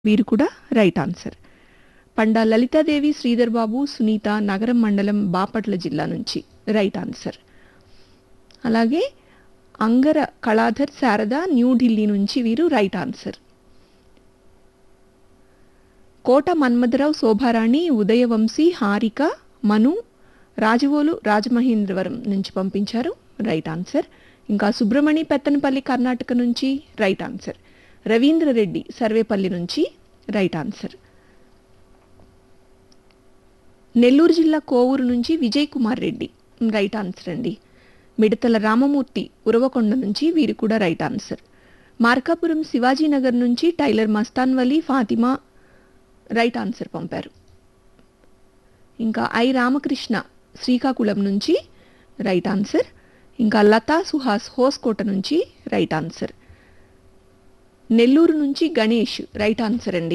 వీరు కూడా right answer Panda Lalithadevi Sridhar Babu Sunitha Nagaram మండలం బాపట్ల జిల్లా నుంచి రైట్ ఆన్సర్ అలాగే అంగర కళాధర్ శారద న్యూఢిల్లీ నుంచి వీరు రైట్ ఆన్సర్ కోట మన్మథరావు శోభారాణి ఉదయవంశీ హారిక మను రాజవోలు రాజమహేంద్రవరం నుంచి పంపించారు రైట్ ఆన్సర్ ఇంకా సుబ్రమణి పెత్తనపల్లి కర్ణాటక నుంచి రైట్ ఆన్సర్ రవీంద్ర రెడ్డి సర్వేపల్లి నుంచి రైట్ ఆన్సర్ నెల్లూరు జిల్లా కోవూరు నుంచి విజయ్ కుమార్ రెడ్డి రైట్ ఆన్సర్ అండి మిడతల రామమూర్తి ఉరవకొండ నుంచి వీరు కూడా రైట్ ఆన్సర్ మార్కాపురం శివాజీనగర్ నుంచి tailor Mastan Vali Fatima right answer పంపారు ఇంకా ఐ రామకృష్ణ శ్రీకాకుళం నుంచి రైట్ ఆన్సర్ ఇంకా లతా సుహాస్ హోస్కోట నుంచి రైట్ ఆన్సర్ నెల్లూరు నుంచి గణేష్ రైట్ ఆన్సర్ అండి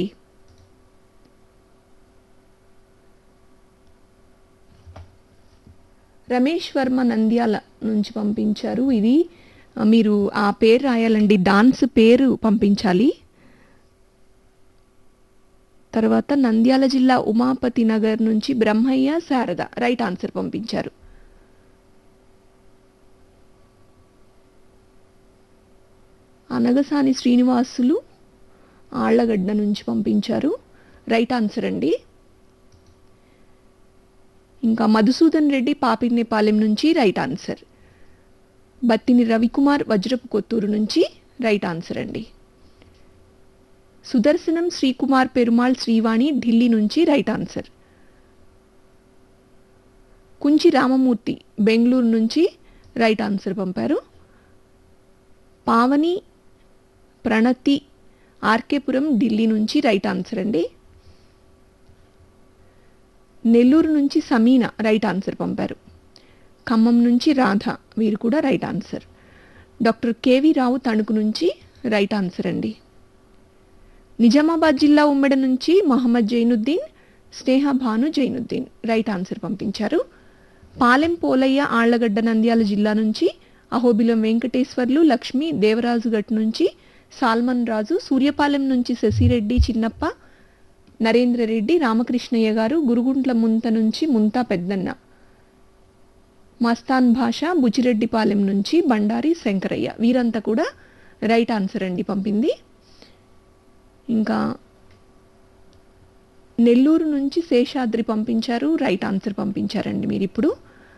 రమేష్ వర్మ నంద్యాల నుంచి పంపించారు ఇది ఆ, మీరు ఆ పేరు రాయాలండి డాన్స్ పేరు పంపించాలి తర్వాత నంద్యాల జిల్లా ఉమాపతి నగర్ నుంచి బ్రహ్మయ్య శారద రైట్ ఆన్సర్ పంపించారు అనగసాని శ్రీనివాసులు ఆళ్లగడ్డ నుంచి పంపించారు రైట్ ఆన్సర్ అండి ఇంకా మధుసూదన్ రెడ్డి పాపినేపాలెం నుంచి రైట్ ఆన్సర్ బత్తిని రవికుమార్ వజ్రపు కొత్తూరు నుంచి రైట్ ఆన్సర్ అండి సుదర్శనం శ్రీకుమార్ పెరుమాళ్ శ్రీవాణి ఢిల్లీ నుంచి రైట్ ఆన్సర్ కుంచి రామమూర్తి బెంగళూరు నుంచి రైట్ ఆన్సర్ పంపారు పావని ప్రణతి ఆర్కేపురం ఢిల్లీ నుంచి రైట్ ఆన్సర్ అండి నెల్లూరు నుంచి సమీన రైట్ ఆన్సర్ పంపారు ఖమ్మం నుంచి రాధ వీరు కూడా right answer doctor KV Rao Tanuku నుంచి రైట్ ఆన్సర్ అండి నిజామాబాద్ జిల్లా ఉమ్మెడ నుంచి మొహమ్మద్ జైనుద్దీన్ స్నేహ భాను జైనుద్దీన్ రైట్ ఆన్సర్ పంపించారు పాలెం పోలయ్య ఆళ్లగడ్డ నంద్యాల జిల్లా నుంచి అహోబిలం వెంకటేశ్వర్లు లక్ష్మి దేవరాజుగట్ నుంచి సాల్మన్ రాజు సూర్యపాలెం నుంచి శశిరెడ్డి చిన్నప్ప నరేంద్ర రెడ్డి రామకృష్ణయ్య గారు గురుగుంట్ల ముంత నుంచి ముంతా పెద్దన్న మస్తాన్ భాష బుచిరెడ్డిపాలెం నుంచి బండారి శంకరయ్య వీరంతా కూడా రైట్ ఆన్సర్ అండి పంపింది ఇంకా నెల్లూరు నుంచి శేషాద్రి పంపించారు రైట్ ఆన్సర్ పంపించారండి మీరు ఇప్పుడు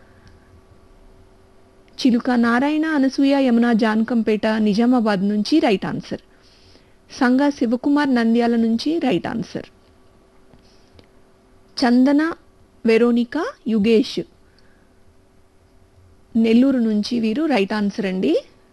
చిలుక నారాయణ అనసూయ యమున జానకంపేట నిజామాబాద్ నుంచి రైట్ ఆన్సర్ సంగా శివకుమార్ నంద్యాల నుంచి right answer Chandana Veronica Yugesh Nellore నుంచి వీరు రైట్ ఆన్సర్ అండి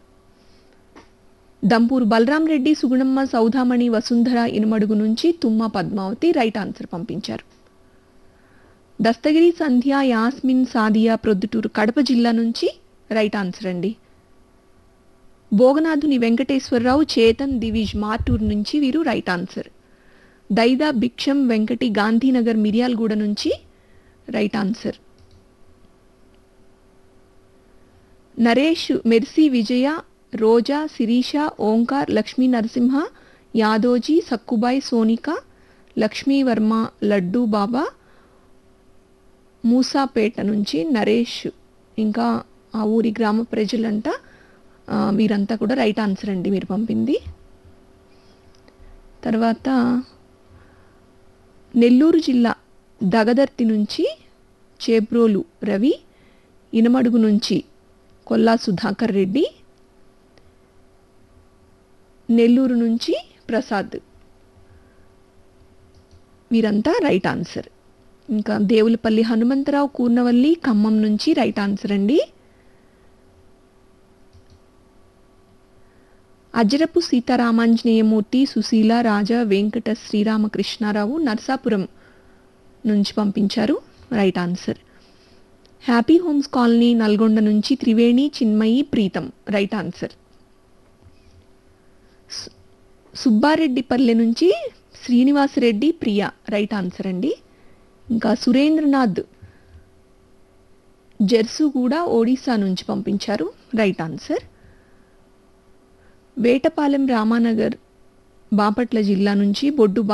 దంపూరు బలరాం రెడ్డి సుగుణమ్మ సౌధామణి వసుంధర ఇనుమడుగు నుంచి తుమ్మ పద్మావతి రైట్ ఆన్సర్ పంపించారు దస్తగిరి సంధ్య యాస్మిన్ సాదియా ప్రొద్దుటూరు కడప జిల్లా నుంచి రైట్ ఆన్సర్ అండి భోగనాథుని వెంకటేశ్వరరావు చేతన్ దివిజ్ మార్టూర్ నుంచి వీరు రైట్ ఆన్సర్ దైదా భిక్షం వెంకటి గాంధీనగర్ మిర్యాలగూడ నుంచి right answer Naresh Mercy Vijaya Roja Sirisha Omkar Lakshmi Narasimha Yadoji Sakkubai Sonika Lakshmivarma Laddu Baba Musapet నుంచి నరేష్ ఇంకా ఆ ఊరి గ్రామ ప్రజలంట ఆ, వీరంతా కూడా రైట్ ఆన్సర్ అండి మీరు పంపింది తర్వాత నెల్లూరు జిల్లా దగదర్తి నుంచి చేబ్రోలు రవి ఇనమడుగు నుంచి కొల్లా సుధాకర్ రెడ్డి నెల్లూరు నుంచి ప్రసాద్ వీరంతా రైట్ ఆన్సర్ ఇంకా దేవులపల్లి హనుమంతరావు కూర్నవల్లి ఖమ్మం నుంచి రైట్ ఆన్సర్ అండి అజరపు సీతారామాంజనేయమూర్తి సుశీల రాజా వెంకట శ్రీరామకృష్ణారావు నర్సాపురం నుంచి పంపించారు right answer happy homes colony Nalgonda నుంచి త్రివేణి చిన్మయి ప్రీతం రైట్ ఆన్సర్ సు- సుబ్బారెడ్డిపల్లె నుంచి శ్రీనివాసరెడ్డి ప్రియ రైట్ ఆన్సర్ అండి ఇంకా సురేంద్రనాథ్ జెర్సు కూడా ఒడిశా నుంచి పంపించారు రైట్ ఆన్సర్ వేటపాలెం రామానగర్ బాపట్ల జిల్లా నుంచి బొడ్డు